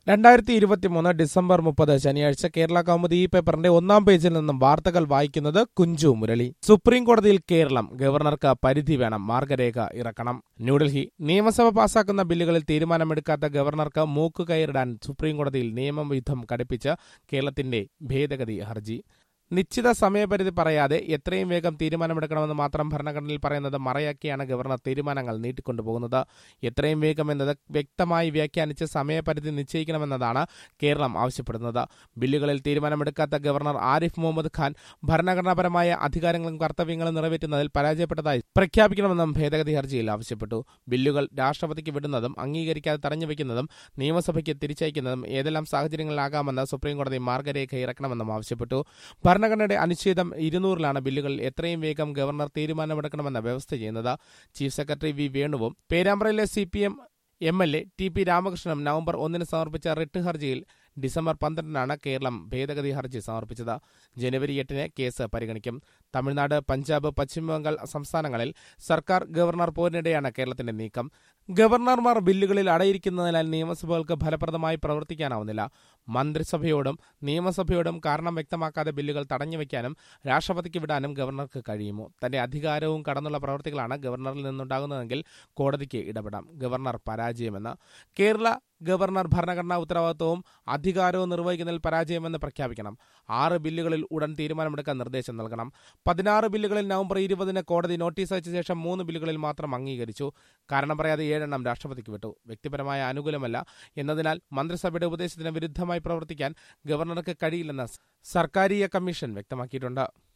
രണ്ടായിരത്തി ഇരുപത്തിമൂന്ന് ഡിസംബർ മുപ്പത് ശനിയാഴ്ച കേരള കൗമുദി ഈ പേപ്പറിന്റെ ഒന്നാം പേജിൽ നിന്നും വാർത്തകൾ വായിക്കുന്നത് കുഞ്ചു മുരളി സുപ്രീം കോടതിയിൽ കേരളം ഗവർണർക്ക് പരിധി വേണം മാർഗരേഖ ഇറക്കണം ന്യൂഡൽഹി നിയമസഭ പാസാക്കുന്ന ബില്ലുകളിൽ തീരുമാനമെടുക്കാത്ത ഗവർണർക്ക് മൂക്ക് കയറിടാൻ സുപ്രീം കോടതിയിൽ നിയമയുദ്ധം കടുപ്പിച്ച് കേരളത്തിന്റെ ഭേദഗതി ഹർജി നിശ്ചിത സമയപരിധി പറയാതെ എത്രയും വേഗം തീരുമാനമെടുക്കണമെന്ന് മാത്രം ഭരണഘടനയിൽ പറയുന്നത് മറയാക്കിയാണ് ഗവർണർ തീരുമാനങ്ങൾ നീട്ടിക്കൊണ്ടുപോകുന്നത് എത്രയും വേഗം എന്നത് വ്യക്തമായി വ്യാഖ്യാനിച്ച് സമയപരിധി നിശ്ചയിക്കണമെന്നതാണ് കേരളം ആവശ്യപ്പെടുന്നത് ബില്ലുകളിൽ തീരുമാനമെടുക്കാത്ത ഗവർണർ ആരിഫ് മുഹമ്മദ് ഖാൻ ഭരണഘടനാപരമായ അധികാരങ്ങളും കർത്തവ്യങ്ങളും നിറവേറ്റുന്നതിൽ പരാജയപ്പെട്ടതായി പ്രഖ്യാപിക്കണമെന്നും ഭേദഗതി ഹർജിയിൽ ആവശ്യപ്പെട്ടു ബില്ലുകൾ രാഷ്ട്രപതിക്ക് വിടുന്നതും അംഗീകരിക്കാതെ തടഞ്ഞുവെക്കുന്നതും നിയമസഭയ്ക്ക് തിരിച്ചയക്കുന്നതും ഏതെല്ലാം സാഹചര്യങ്ങളിലാകാമെന്ന് സുപ്രീംകോടതി മാർഗരേഖ ഇറക്കണമെന്നും ആവശ്യപ്പെട്ടു ഭരണഘടനയുടെ അനുച്ഛേദം ഇരുന്നൂറിലാണ് ബില്ലുകളിൽ എത്രയും വേഗം ഗവർണർ തീരുമാനമെടുക്കണമെന്ന വ്യവസ്ഥ ചെയ്യുന്നത് ചീഫ് സെക്രട്ടറി വി വേണുവും പേരാമ്പ്രയിലെ C P M M L A T P രാമകൃഷ്ണനും നവംബർ ഒന്നിന് സമർപ്പിച്ച റിട്ട് ഹർജിയിൽ ഡിസംബർ പന്ത്രണ്ടിനാണ് കേരളം ഭേദഗതി ഹർജി സമർപ്പിച്ചത് ജനുവരി എട്ടിന് കേസ് പരിഗണിക്കും തമിഴ്നാട് പഞ്ചാബ് പശ്ചിമബംഗാൾ സംസ്ഥാനങ്ങളിൽ സർക്കാർ ഗവർണർ പോരിനിടെയാണ് കേരളത്തിന്റെ നീക്കം ഗവർണർമാർ ബില്ലുകളിൽ അടയിരിക്കുന്നതിനാൽ നിയമസഭകൾക്ക് ഫലപ്രദമായി പ്രവർത്തിക്കാനാവുന്നില്ല മന്ത്രിസഭയോടും നിയമസഭയോടും കാരണം വ്യക്തമാക്കാതെ ബില്ലുകൾ തടഞ്ഞുവെക്കാനും രാഷ്ട്രപതിക്ക് വിടാനും ഗവർണർക്ക് കഴിയുമോ തന്റെ അധികാരവും കടന്നുള്ള പ്രവർത്തികളാണ് ഗവർണറിൽ നിന്നുണ്ടാകുന്നതെങ്കിൽ കോടതിക്ക് ഇടപെടാം ഗവർണർ പരാജയമെന്ന് കേരള ഗവർണർ ഭരണഘടനാ ഉത്തരവാദിത്വവും അധികാരവും നിർവഹിക്കുന്നതിൽ പരാജയമെന്ന് പ്രഖ്യാപിക്കണം ആറ് ബില്ലുകളിൽ ഉടൻ തീരുമാനമെടുക്കാൻ നിർദ്ദേശം നൽകണം പതിനാറ് ബില്ലുകളിൽ നവംബർ ഇരുപതിന് കോടതി നോട്ടീസ് അയച്ച ശേഷം മൂന്ന് ബില്ലുകളിൽ മാത്രം അംഗീകരിച്ചു കാരണം പറയാതെ ഏഴെണ്ണം രാഷ്ട്രപതിക്ക് വിട്ടു വ്യക്തിപരമായ അനുകൂലമല്ല എന്നതിനാൽ മന്ത്രിസഭയുടെ ഉപദേശത്തിന് വിരുദ്ധമായി പ്രവർത്തിക്കാൻ ഗവർണർക്ക് കഴിയില്ലെന്ന് സർക്കാരീയ കമ്മീഷൻ വ്യക്തമാക്കിയിട്ടുണ്ട്